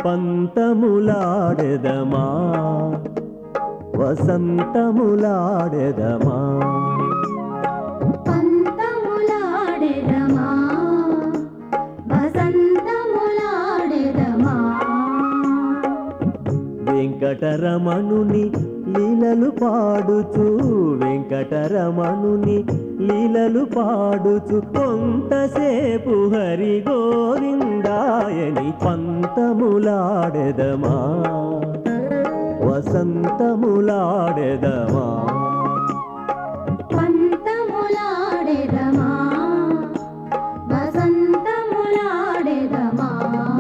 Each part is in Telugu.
పంతములాడెదమా వసంతములాడెదమా పంతములాడెదమా వసంతములాడెదమా వెంకటరమణుని లీలలు పాడుచు వెంకటరమణుని లీలలు పాడుచు కొంతసేపు హరి గోవిందాయని పంతములాడెదమా వసంతములాడెదమా పంతములాడెదమా వసంతములాడెదమా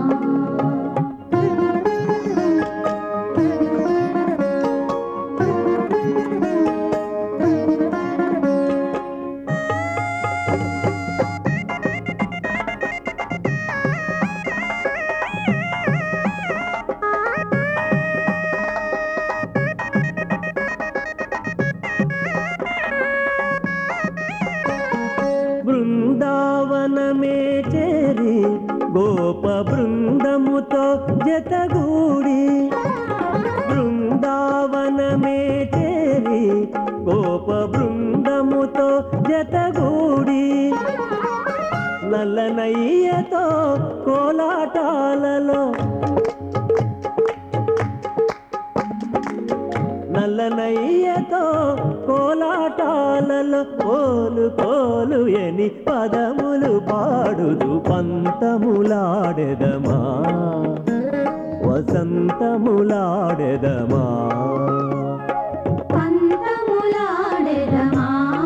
బృందావనమే చేరి గోప బృందముతో జతగూడి బృందావనమే చేరి గోప బృందముతో జతగూడి నల్లనయ్యతో కోలాటాలలో నల్లనయ్యతో కోలాటాలలో కోలు కోలు ఎని పదములు పాడుదు పంతములాడెదమా వసంతములాడెదమా పంతములాడెదమా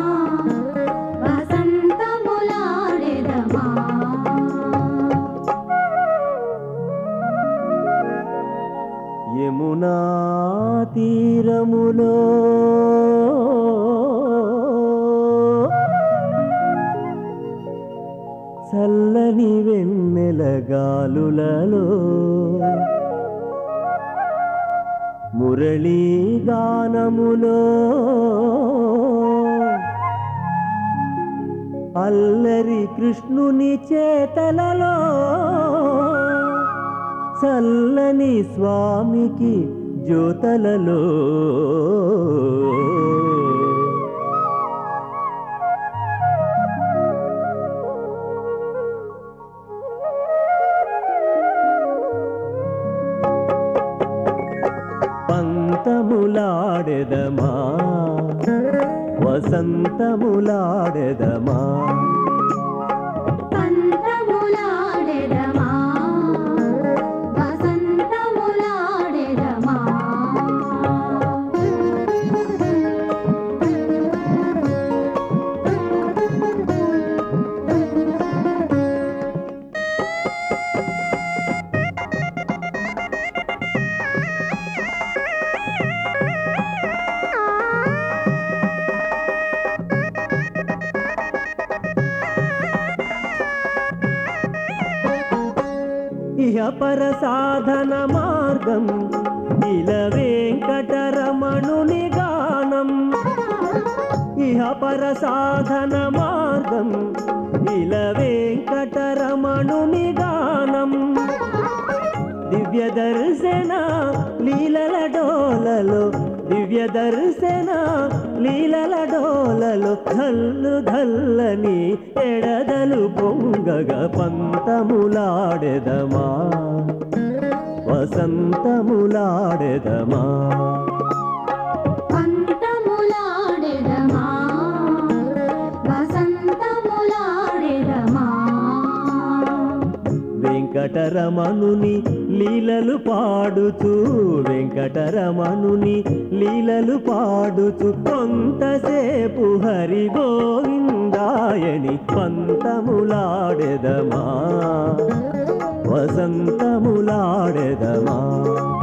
వసంతములాడెదమా యమునా తీరములో చల్లని వెన్నెల గాలులలో మురళీ గానములో అల్లరి కృష్ణుని చేతలలో చల్లని స్వామికి జ్యోతలలో పంతములాడెదమా వసంతములాడెదమా పంతములాడెదమా వసంతములాడెదమా ఇహ పర సాధన మార్గం ఇల వెంకటరమణుని గానం ఇహ పర సాధన మార్గం ఇల వెంకటరమణుని గానం దివ్య దర్శన లీలల డోలలో దివ్య దర్శన లీలల డోలలో ధల్లు ధల్లని ఎడదలు పొంగగ పంతములాడెదమా వసంతములాడెదమా పంతములాడెదమా వసంతములాడెదమా వెంకటరమణుని లీలలు పాడుచు వెంకటరమణుని లీలలు పాడుచు కొంతసేపు హరి గోవిందాయని పంతములాడెదమా వసంతములాడెదమా